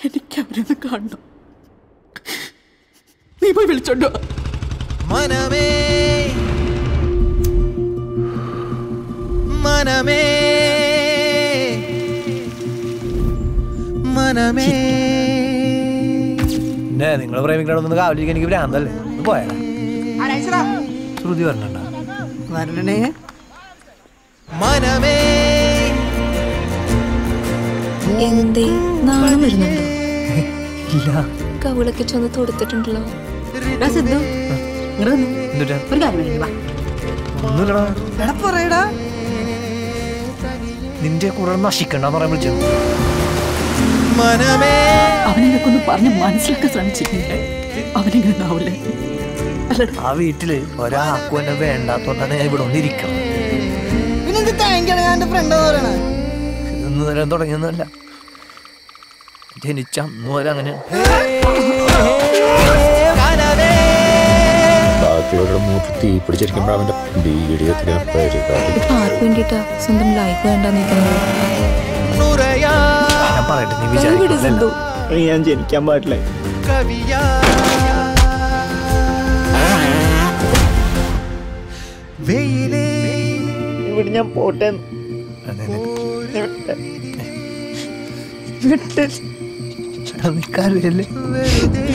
എനിക്ക് അവരൊന്ന് കാണണം നീ പോയി വിളിച്ചോണ്ടോ മനമേ മനമേ മനമേ പിന്നെ നിങ്ങൾ പ്രേമിക്കണമെന്ന് കാവലിരിക്കാൻ എനിക്ക് ഭ്രാന്തല്ലേ ഒന്ന് പോയാ ശ്രുതി പറഞ്ഞണ്ട വരണേ മനമേ എന്തേ നാണം വരുന്നുണ്ടോ ഇല്ല കവിളൊക്കെ ചൊന്ന് തൊടുത്തിട്ടുണ്ടല്ലോ സിദ്ധു ഇങ്ങട് വന്നേ. എന്തുട്ടാ ഒരു കാര്യം വേണ്ടി വാ ഒന്നുമില്ലടാ എടാ പറയടാ നിന്റെ കൂടെ നശിക്കണ്ടെന്ന് പറയാൻ വിളിച്ചു മനമേ അവനിതൊക്കെ ഒന്ന് പറഞ്ഞ് മനസ്സിലാക്കാൻ ശ്രമിച്ചില്ലേ അവനിങ്ങനെ ഉണ്ടാവില്ലേ അല്ലടാ ആ വീട്ടില് ഒരാൾക്കും എന്നെ വേണ്ടാത്തോണ്ടാണ് ഞാൻ ഇവിടെ വന്നിരിക്കണം പിന്നെന്ത് താങ്കാണ് ഞാൻ എന്റെ ഫ്രണ്ട് പറയണേ ഇന്ന് നേരം തുടങ്ങിയൊന്നുമല്ല ജനിച്ച അന്ന് വരെ അങ്ങനെ ബാക്കിയുള്ളവരുടെ മൂത്ത് തീ പിടിച്ചിരിക്കുമ്പോൾ അവന്റെ ബീഡി എത്തിക്കാൻ പരിപാടി ഇപ്പൊ ആർക്ക് വേണ്ടിട്ടാ സ്വന്തം ലൈഫ് വേണ്ടാന്ന് നിൽക്കുന്നത് ഞാൻ പറയട്ടെ നീ കൈവിട് സിന്ധു വിചാരിക്കില്ല ഞാൻ ജനിക്കാൻ പാടില്ല കവിയാ വെയിലേ ഇവിടെ ഞാൻ പോട്ടെ നീ കരയല്ലേ